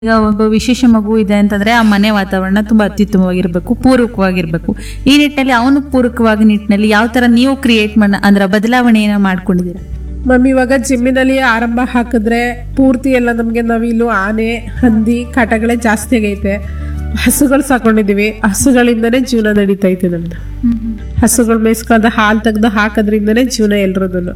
ಈಗ ಒಬ್ಬ ವಿಶೇಷ ಮಗು ಇದೆ ಅಂತಂದ್ರೆ ಆ ಮನೆ ವಾತಾವರಣ ತುಂಬಾ ಅತ್ಯುತ್ತಮವಾಗಿರ್ಬೇಕು ಪೂರಕವಾಗಿರ್ಬೇಕು ಈ ನಿಟ್ಟಿನಲ್ಲಿ ಅವನು ಪೂರಕವಾಗಿ ನಿಟ್ಟಿನಲ್ಲಿ ಯಾವ ತರ ನೀವು ಕ್ರಿಯೇಟ್ ಮಾಡ ಅಂದ್ರೆ ಬದಲಾವಣೆಯನ್ನ ಮಾಡ್ಕೊಂಡಿದ್ದೀರಾ ಮಮ್ಮಿ ಇವಾಗ ಜಿಮ್ಮಿನಲ್ಲಿ ಆರಂಭ ಹಾಕಿದ್ರೆ ಪೂರ್ತಿ ಎಲ್ಲ ನಮಗೆ ನವಿಲು ಆನೆ ಹಂದಿ ಕಾಟಗಳೇ ಜಾಸ್ತಿ ಆಗೈತೆ ಹಸುಗಳು ಸಾಕೊಂಡಿದೀವಿ ಹಸುಗಳಿಂದನೇ ಜೀವನ ನಡೀತೈತೆ ನಮ್ದು ಹಸುಗಳು ಮೇಯ್ಸ್ಕೊಂಡ ಹಾಲು ತೆಗ್ದು ಹಾಕೋದ್ರಿಂದನೇ ಜೀವನ ಎಲ್ರದನ್ನು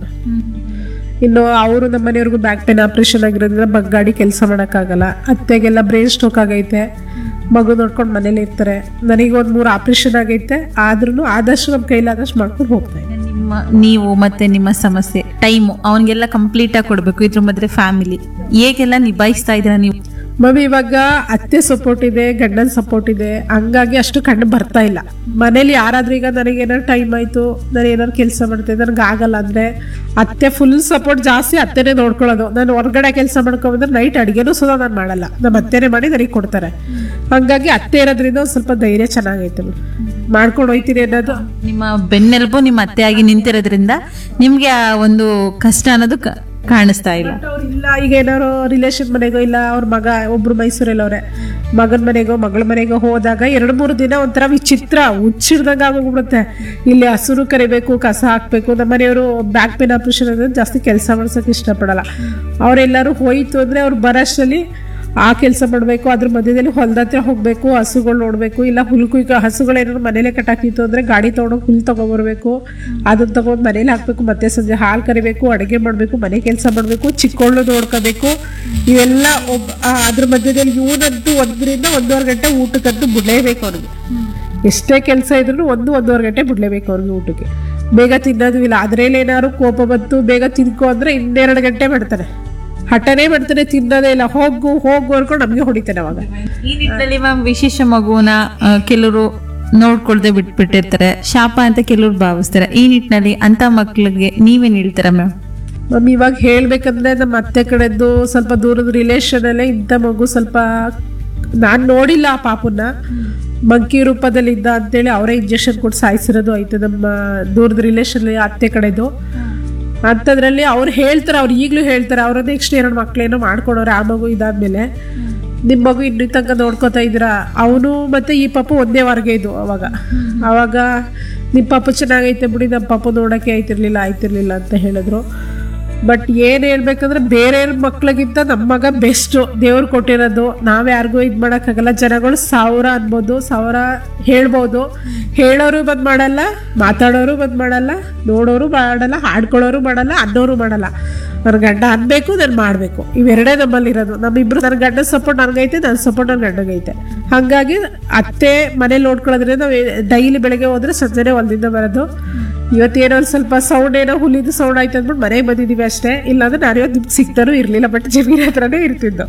ಇನ್ನು ಅವರು ನಮ್ಮ ಮನೆಯವ್ರಿಗೂ ಬ್ಯಾಕ್ ಪೇನ್ ಆಪ್ರೇಷನ್ ಆಗಿರೋದ್ರಿಂದ ಬಗ್ಗಾಡಿ ಕೆಲಸ ಮಾಡೋಕ್ಕಾಗಲ್ಲ ಅತ್ತೆಗೆಲ್ಲ ಬ್ರೈನ್ ಸ್ಟ್ರೋಕ್ ಆಗೈತೆ ಮಗು ನೋಡ್ಕೊಂಡು ಮನೇಲಿ ಇರ್ತಾರೆ ನನಗೆ ಒಂದು ಮೂರು ಆಪ್ರೇಷನ್ ಆಗೈತೆ ಆದ್ರೂ ಆದಷ್ಟು ನಮ್ಮ ಕೈಲಾದಷ್ಟು ಮಾಡ್ಕೊಂಡು ಹೋಗ್ತಾ ಇದ್ದೀನಿ. ನಿಮ್ಮ ನೀವು ಮತ್ತೆ ನಿಮ್ಮ ಸಮಸ್ಯೆ ಟೈಮು ಅವನಿಗೆಲ್ಲ ಕಂಪ್ಲೀಟ್ ಆಗಿ ಕೊಡ್ಬೇಕು ಇದ್ರ ಮಧ್ಯೆ ಫ್ಯಾಮಿಲಿ ಹೇಗೆಲ್ಲ ನಿಭಾಯಿಸ್ತಾ ಇದ್ದೀರಾ ನೀವು ಮಮ್ಮಿ ಇವಾಗ ಅತ್ತೆ ಸಪೋರ್ಟ್ ಇದೆ ಗಂಡನ ಸಪೋರ್ಟ್ ಇದೆ ಹಂಗಾಗಿ ಅಷ್ಟು ಕಣ್ಣು ಬರ್ತಾ ಇಲ್ಲ ಮನೇಲಿ ಯಾರಾದ್ರೂ ಈಗ ನನಗೆ ಏನಾದ್ರು ಟೈಮ್ ಆಯ್ತು ನಾನು ಏನಾದ್ರು ಕೆಲಸ ಮಾಡ್ತೀನಿ ನನಗೆ ಆಗಲ್ಲ ಅಂದ್ರೆ ಅತ್ತೆ ಫುಲ್ ಸಪೋರ್ಟ್ ಜಾಸ್ತಿ ಅತ್ತೆನೇ ನೋಡ್ಕೊಳ್ಳೋದು ನಾನು ಹೊರಗಡೆ ಕೆಲಸ ಮಾಡ್ಕೊಂಬಂದ್ರೆ ನೈಟ್ ಅಡುಗೆನೂ ಸುಧಾ ನಾನು ಮಾಡಲ್ಲ ನಮ್ಮ ಅತ್ತೆನೇ ಮಾಡಿ ನನಗೆ ಕೊಡ್ತಾರೆ ಹಂಗಾಗಿ ಅತ್ತೆ ಇರೋದ್ರಿಂದ ಒಂದ್ ಸ್ವಲ್ಪ ಧೈರ್ಯ ಚೆನ್ನಾಗೈತೆ ಮೇಡಮ್. ಮಾಡ್ಕೊಂಡು ಹೋಯ್ತೀನಿ ಅನ್ನೋದು ನಿಮ್ಮ ಬೆನ್ನೆಲುಬು ನಿಮ್ಮ ಅತ್ತೆಯಾಗಿ ನಿಂತಿರೋದ್ರಿಂದ ನಿಮ್ಗೆ ಆ ಒಂದು ಕಷ್ಟ ಅನ್ನೋದು ಕ- ಕಾಣಿಸ್ತಾ ಇಲ್ಲ ಅವ್ರು ಇಲ್ಲ ಈಗ ಏನಾರು ರಿಲೇಷನ್ ಮನೆಗೋ ಇಲ್ಲ ಅವ್ರ ಮಗ ಒಬ್ರು ಮೈಸೂರಲ್ಲಿ ಅವ್ರೆ ಮಗನ ಮನೆಗೋ ಮಗಳ ಮನೆಗೋ ಹೋದಾಗ ಎರಡು ಮೂರು ದಿನ ಒಂಥರ ವಿಚಿತ್ರ ಹುಚ್ಚಿಡ್ದಂಗೆ ಆಗೋಗ್ಬಿಡುತ್ತೆ ಇಲ್ಲಿ ಹಸುರು ಕರಿಬೇಕು ಕಸ ಹಾಕ್ಬೇಕು ನಮ್ಮ ಮನೆಯವರು ಬ್ಯಾಕ್ ಪೇನ್ ಆಪರೇಷನ್ ಅಂದ್ರೆ ಜಾಸ್ತಿ ಕೆಲಸ ಮಾಡ್ಸೋಕೆ ಇಷ್ಟಪಡಲ್ಲ ಅವರೆಲ್ಲರೂ ಹೋಯ್ತು ಅಂದ್ರೆ ಅವ್ರು ಬರೋಷ್ಟರಲ್ಲಿ ಆ ಕೆಲಸ ಮಾಡಬೇಕು ಅದ್ರ ಮಧ್ಯದಲ್ಲಿ ಹೊಲ್ದ ಹತ್ರ ಹೋಗಬೇಕು ಹಸುಗಳು ನೋಡಬೇಕು ಇಲ್ಲ ಹುಲ್ ಕುಯ್ಕ ಹಸುಗಳು ಏನಾದ್ರು ಮನೇಲೆ ಕಟ್ಟಾಕಿತ್ತು ಅಂದರೆ ಗಾಡಿ ತೊಗೊಂಡೋಗಿ ಹುಲ್ ತೊಗೊಬರ್ಬೇಕು ಅದನ್ನ ತೊಗೊಂಡು ಮನೇಲಿ ಹಾಕ್ಬೇಕು ಮತ್ತೆ ಸಂಜೆ ಹಾಲು ಕರಿಬೇಕು ಅಡುಗೆ ಮಾಡಬೇಕು ಮನೆ ಕೆಲಸ ಮಾಡಬೇಕು ಚಿಕ್ಕವಳು ನೋಡ್ಕೋಬೇಕು ಇವೆಲ್ಲ ಒಬ್ಬ ಆ, ಅದ್ರ ಮಧ್ಯದಲ್ಲಿ ಇವನಂತೂ ಒಂದರಿಂದ ಒಂದೂವರೆ ಗಂಟೆ ಊಟಕ್ಕಂತೂ ಬಿಡಲೇಬೇಕು ಅವ್ರಿಗೆ ಎಷ್ಟೇ ಕೆಲಸ ಇದ್ರೂ ಒಂದು ಒಂದೂವರೆ ಗಂಟೆ ಬಿಡಲೇಬೇಕು ಅವ್ರಿಗೆ ಊಟಕ್ಕೆ ಬೇಗ ತಿನ್ನೋದು ಇಲ್ಲ ಅದ್ರಲ್ಲಿ ಏನಾದ್ರು ಕೋಪ ಬಂತು ಬೇಗ ತಿನ್ಕೋ ಅಂದರೆ ಇನ್ನೆರಡು ಗಂಟೆ ಮಾಡ್ತಾನೆ ಹಠನೇ ಮಾಡ್ತಾನೆ ತಿನ್ನೋದೇ ಇಲ್ಲ ಹೋಗು ಹೋಗು ಅನ್ಕೊಂಡು ನಮಗೆ ಹೊಡಿತಾನೆ ಅವಾಗ ಈ ನಿಟ್ಟಿನಲ್ಲಿ ಮ್ಯಾಮ್ ವಿಶೇಷ ಮಗುವನ್ನ ಆ, ಕೆಲವರು ನೋಡ್ಕೊಳ್ದೆ ಬಿಟ್ಬಿಟ್ಟಿರ್ತಾರೆ ಶಾಪ ಅಂತ ಕೆಲವ್ರು ಭಾವಿಸ್ತಾರೆ ಈ ನಿಟ್ಟಿನಲ್ಲಿ ಅಂತ ಮಕ್ಳಿಗೆ ನೀವೇನ್ ಹೇಳ್ತೀರಾ ಮ್ಯಾಮ್ ಮಮ್ಮಿ ಇವಾಗ ಹೇಳ್ಬೇಕಂದ್ರೆ ನಮ್ಮ ಅತ್ತೆ ಕಡೆದ್ದು ಸ್ವಲ್ಪ ದೂರದ ರಿಲೇಷನ್ ಅಲ್ಲೇ ಇಂಥ ಮಗು ಸ್ವಲ್ಪ ನಾನು ನೋಡಿಲ್ಲ ಆ ಪಾಪುನ ಮಂಕಿ ರೂಪದಲ್ಲಿ ಇದ್ದ ಅಂತೇಳಿ ಅವರೇ ಇಂಜೆಕ್ಷನ್ ಕೊಟ್ಟು ಸಾಯಿಸಿರೋದು ಆಯ್ತು ನಮ್ಮ ದೂರದ ರಿಲೇಷನ್ ಅತ್ತೆ ಕಡೆದು ಅಂಥದ್ರಲ್ಲಿ ಅವ್ರು ಹೇಳ್ತಾರೆ ಅವ್ರು ಈಗಲೂ ಹೇಳ್ತಾರೆ ಅವರ ನೆಕ್ಸ್ಟ್ ಎರಡು ಮಕ್ಳೇನೋ ಮಾಡ್ಕೊಡೋರೆ ಆ ಮಗು ಇದಾದ್ಮೇಲೆ ನಿಮ್ಮ ಮಗು ಇನ್ನೂ ತನಕ ನೋಡ್ಕೋತಾ ಇದ್ದೀರಾ ಅವನು ಮತ್ತೆ ಈ ಪಾಪು ಒಂದೇ ವಾರ್ಗೆ ಇದು ಅವಾಗ ಅವಾಗ ನಿಮ್ಮ ಪಾಪು ಚೆನ್ನಾಗೈತೆ ಬಿಡಿ ನಮ್ಮ ಪಾಪು ನೋಡೋಕ್ಕೆ ಆಯ್ತಿರ್ಲಿಲ್ಲ ಆಯ್ತಿರ್ಲಿಲ್ಲ ಅಂತ ಹೇಳಿದ್ರು ಬಟ್ ಏನು ಹೇಳ್ಬೇಕಂದ್ರೆ ಬೇರೆ ಮಕ್ಳಿಗಿಂತ ನಮ್ಮ ಮಗ ಬೆಸ್ಟು ದೇವ್ರು ಕೊಟ್ಟಿರೋದು ನಾವು ಯಾರಿಗೂ ಇದು ಮಾಡೋಕ್ಕಾಗಲ್ಲ ಜನಗಳು ಸಾವಿರ ಅನ್ಬೋದು ಸಾವಿರ ಹೇಳ್ಬೋದು ಹೇಳೋರು ಬಂದು ಮಾಡಲ್ಲ ಮಾತಾಡೋರು ಬಂದು ಮಾಡಲ್ಲ ನೋಡೋರು ಮಾಡಲ್ಲ ಹಾಡ್ಕೊಳ್ಳೋರು ಮಾಡಲ್ಲ ಅನ್ನೋರು ಮಾಡಲ್ಲ ನನ್ನ ಗಂಡ ಅನ್ಬೇಕು ನಾನು ಮಾಡಬೇಕು ಇವೆರಡೇ ನಮ್ಮಲ್ಲಿ ಇರೋದು ನಮ್ಮಿಬ್ರು ನನ್ನ ಗಂಡನ ಸಪೋರ್ಟ್ ನನಗೈತೆ ನನ್ನ ಸಪೋರ್ಟ್ ನನ್ನ ಗಂಡಗೈತೆ ಹಾಗಾಗಿ ಅತ್ತೆ ಮನೇಲಿ ನೋಡ್ಕೊಳ್ಳೋದ್ರಿಂದ ನಾವು ಡೈಲಿ ಬೆಳಗ್ಗೆ ಹೋದ್ರೆ ಸಂಜೆನೆ ಹೊಲದಿಂದ ಬರೋದು ಇವತ್ತೇನೋ ಒಂದು ಸ್ವಲ್ಪ ಸೌಂಡ್ ಏನೋ ಹುಲಿದು ಸೌಂಡ್ ಆಯ್ತು ಅಂದ್ಬಿಟ್ಟು ಮನೆಗೆ ಬಂದಿದ್ದೀವಿ ಅಷ್ಟೇ ಇಲ್ಲಾಂದ್ರೆ ನಾನು ಇವತ್ತು ನಿಮ್ಗೆ ಸಿಗ್ತಾನೂ ಇರಲಿಲ್ಲ ಬಟ್ ಜಮೀನ್ ಹತ್ರನೇ ಇರ್ತಿದ್ದು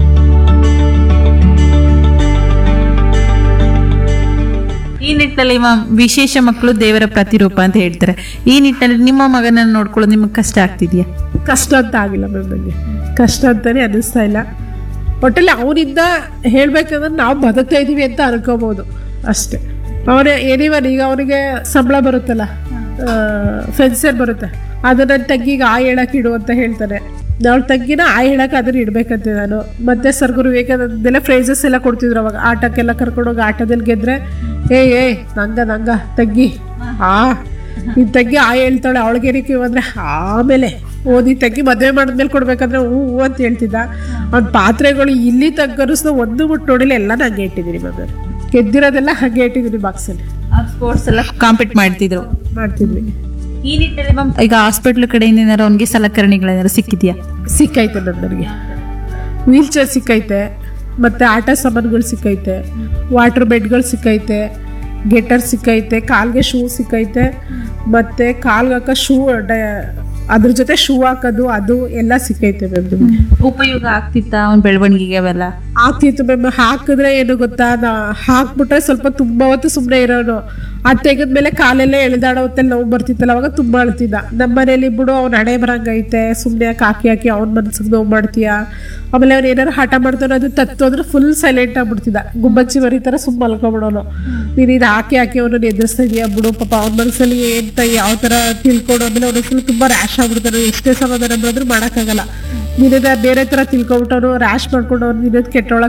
ಈ ನಿಟ್ಟಿನಲ್ಲಿ ಮ್ಯಾಮ್ ವಿಶೇಷ ಮಕ್ಕಳು ದೇವರ ಪ್ರತಿರೂಪ ಅಂತ ಹೇಳ್ತಾರೆ ಈ ನಿಟ್ಟಿನಲ್ಲಿ ನಿಮ್ಮ ಮಗನನ್ನು ನೋಡ್ಕೊಳ್ಳೋದು ನಿಮಗೆ ಕಷ್ಟ ಆಗ್ತಿದ್ಯಾ ಕಷ್ಟ ಅಂತ ಆಗಿಲ್ಲ ಮ್ಯಾಮ್ ನನಗೆ ಕಷ್ಟ ಅಂತಾನೆ ಅನ್ನಿಸ್ತಾ ಇಲ್ಲ ಒಟ್ಟಲ್ಲಿ ಅವನಿಂದ ಹೇಳ್ಬೇಕಂದ್ರೆ ನಾವು ಬದುಕ್ತಾ ಇದ್ದೀವಿ ಅಂತ ಅನ್ಕೋಬೋದು ಅಷ್ಟೇ ಅವನೇ ಏನಿವನ್ ಈಗ ಅವನಿಗೆ ಸಂಬಳ ಬರುತ್ತಲ್ಲ ಫೆನ್ಸರ್ ಬರುತ್ತೆ ಅದು ನನ್ನ ತಂಗಿಗೆ ಆ ಹೇಳಕ್ಕೆ ಇಡು ಅಂತ ಹೇಳ್ತಾನೆ ಅವಳ ತಂಗಿನ ಆ ಹೇಳಕ್ಕೆ ಅದನ್ನ ಇಡ್ಬೇಕಂತೆ ನಾನು ಮತ್ತೆ ಸರ್ಗುರು ವಿವೇಕಾನಂದೆಲ್ಲ ಫ್ರೇಸಸ್ ಎಲ್ಲ ಕೊಡ್ತಿದ್ರು ಅವಾಗ ಆಟಕ್ಕೆಲ್ಲ ಕರ್ಕೊಂಡೋಗಿ ಆಟದಲ್ಲಿ ಗೆದ್ರೆ ಏ ಏ ನಂಗ ನಂಗ ತಂಗಿ ಆ ನಿನ್ ತಂಗಿ ಆ ಹೇಳ್ತಾಳೆ ಅವಳಿಗೇನಕ್ಕೆ ಅಂದ್ರೆ ಆಮೇಲೆ ಓದಿ ತಂಗಿ ಮದುವೆ ಮಾಡಿದ್ಮೇಲೆ ಕೊಡ್ಬೇಕಂದ್ರೆ ಹ್ಞೂ ಹ್ಞೂ ಅಂತ ಹೇಳ್ತಿದ್ದ ಅವ್ನ ಪಾತ್ರೆಗಳು ಇಲ್ಲಿ ತಗ್ಗರಿಸ್ದು ಒಂದು ಮುಟ್ಟು ನೋಡಿಲ್ಲ ಎಲ್ಲ ಹಂಗೆ ಇಟ್ಟಿದ್ದೀನಿ ಮಗ ಗೆದ್ದಿರೋದೆಲ್ಲ ಹಾಗೆ ಇಟ್ಟಿದ್ದೀನಿ ಬಾಕ್ಸಲ್ಲಿ ಸ್ಪೋರ್ಟ್ಸ್ ಎಲ್ಲ ಕಾಂಪೀಟ್ ಮಾಡ್ತಿದ್ರು ಮಾಡ್ತಿದ್ವಿ ಈ ನಿಟ್ಟಿನಲ್ಲಿ ಮ್ಯಾಮ್ ಈಗ ಹಾಸ್ಪಿಟ್ಲ್ ಕಡೆಯಿಂದ ಏನಾರು ಅವ್ನಿಗೆ ಸಲಕರಣೆಗಳೇನಾರು ಸಿಕ್ಕಿದ್ಯಾ ಸಿಕ್ಕೈತೆ ನನ್ನ ನನಗೆ ವೀಲ್ ಚೇರ್ ಸಿಕ್ಕೈತೆ ಮತ್ತು ಆಟ ಸಾಮಾನುಗಳು ಸಿಕ್ಕೈತೆ ವಾಟರ್ ಬೆಡ್ಗಳು ಸಿಕ್ಕೈತೆ ಗೆಟರ್ ಸಿಕ್ಕೈತೆ ಕಾಲ್ಗೆ ಶೂ ಸಿಕ್ಕೈತೆ ಮತ್ತು ಕಾಲ್ಗೆ ಹಾಕೋ ಶೂ ಅದ್ರ ಜೊತೆ ಶೂ ಹಾಕೋದು ಅದು ಎಲ್ಲ ಸಿಕ್ಕೈತೆ ಮ್ಯಾಮ್ ನಿಮಗೆ ಉಪಯೋಗ ಆಗ್ತಿತ್ತ ಅವ್ನ ಬೆಳವಣಿಗೆಗೆ ಅವೆಲ್ಲ ಆಗ್ತಿತ್ತು ಮ್ಯಾಮ್ ಹಾಕಿದ್ರೆ ಏನು ಗೊತ್ತಾ ನಾ ಹಾಕ್ಬಿಟ್ರೆ ಸ್ವಲ್ಪ ತುಂಬ ಹೊತ್ತು ಸುಮ್ಮನೆ ಇರೋನು ಅದು ತೆಗೆದ್ಮೇಲೆ ಕಾಲೆಲ್ಲ ಎಳೆದಾಡೋ ಹೊತ್ತಲ್ಲಿ ನೋವು ಬರ್ತಿತ್ತಲ್ಲ ಅವಾಗ ತುಂಬ ಅಳ್ತಿದ್ದ ನಮ್ಮ ಮನೇಲಿ ಬಿಡು ಅವ್ನ ಹಣೆ ಬರಂಗೈತೆ ಸುಮ್ಮನೆ ಯಾಕೆ ಹಾಕಿ ಹಾಕಿ ಅವ್ನ ಮನ್ಸಿಗೆ ನೋವು ಮಾಡ್ತೀಯಾ ಆಮೇಲೆ ಅವ್ನು ಏನಾರು ಹಠ ಮಾಡ್ತಾನೋ ಅದು ತತ್ತು ಅಂದ್ರೆ ಫುಲ್ ಸೈಲೆಂಟ್ ಆಗ್ಬಿಡ್ತಿದ್ದ ಗುಬ್ಬಚ್ಚಿ ಮರಿ ಥರ ಸುಮ್ಮ ಮಲ್ಕೊಂಬಿಡೋನು ನೀನು ಇದು ಹಾಕಿ ಹಾಕಿ ಅವನನ್ನು ಎದುರಿಸ್ತಾ ಇದೀಯಾ ಬಿಡು ಪಾಪ ಅವ್ನ ಮನಸ್ಸಲ್ಲಿ ಎಂತ ಯಾವ ಥರ ತಿಳ್ಕೊಂಡು ಆಮೇಲೆ ಅವನ ಫುಲ್ ತುಂಬ ರ್ಯಾಶ್ ಆಗ್ಬಿಡ್ತಾನೆ ಎಷ್ಟೇ ಸಮಾಧಾನ ಮಾಡಿದ್ರು ಮಾಡೋಕ್ಕಾಗಲ್ಲ ನಿನ್ನದ ಬೇರೆ ಥರ ತಿಳ್ಕೊಬಿಟ್ಟವನು ರ್ಯಾಶ್ ಮಾಡ್ಕೊಂಡು ಅವ್ರು ನಿನ್ನದು ಕೆಟ್ಟೊಳಗೆ